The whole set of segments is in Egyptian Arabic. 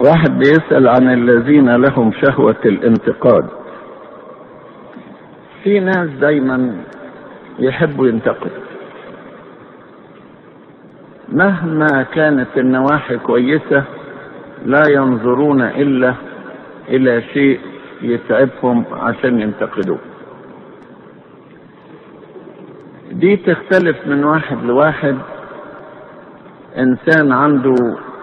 واحد بيسأل عن الذين لهم شهوة الانتقاد في ناس دايما يحبوا ينتقدوا مهما كانت النواحي كويسة لا ينظرون إلا إلى شيء يتعبهم عشان ينتقدوه دي تختلف من واحد لواحد إنسان عنده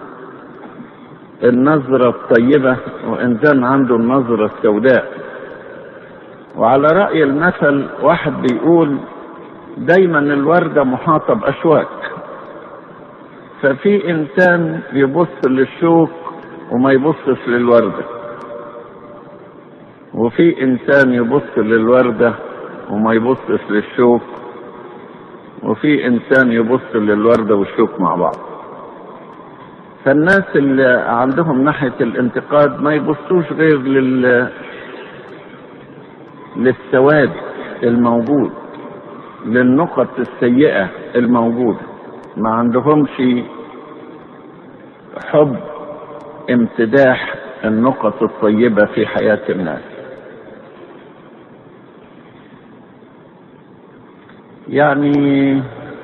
النظرة الطيبة وإنسان عنده النظرة السوداء وعلى رأي المثل واحد بيقول دايما الوردة محاطة بأشواك ففي إنسان يبص للشوك وما يبصش للوردة وفي إنسان يبص للوردة وما يبصش للشوك وفي إنسان يبص للوردة والشوك مع بعض فالناس اللي عندهم ناحية الانتقاد ما يبصوش غير لل للسواد الموجود للنقط السيئة الموجودة ما عندهمش حب امتداح النقط الطيبة في حياة الناس يعني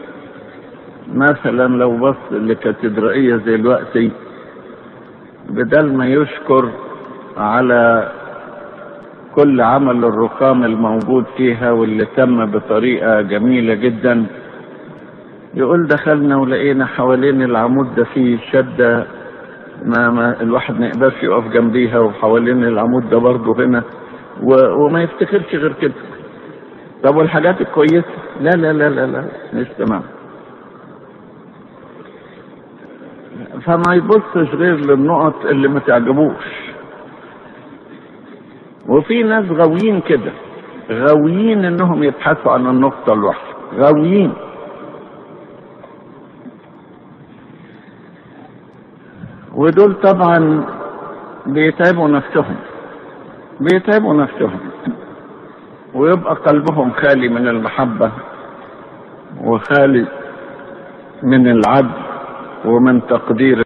مثلا لو بص لكاتدرائية زي دلوقتي بدل ما يشكر على كل عمل الرخام الموجود فيها واللي تم بطريقة جميلة جدا يقول دخلنا ولقينا حوالين العمود ده فيه شدة ما, ما الواحد ما يقدرش يقف جنبيها وحوالين العمود ده برضه هنا و وما يفتكرش غير كده طب والحاجات الكويسة لا لا لا لا لا مش تمام فما يبصش غير للنقط اللي ما تعجبوش وفي ناس غاويين كده غاويين انهم يبحثوا عن النقطة الوحشة غاويين ودول طبعا بيتعبوا نفسهم بيتعبوا نفسهم ويبقى قلبهم خالي من المحبة وخالي من العدل ومن تقدير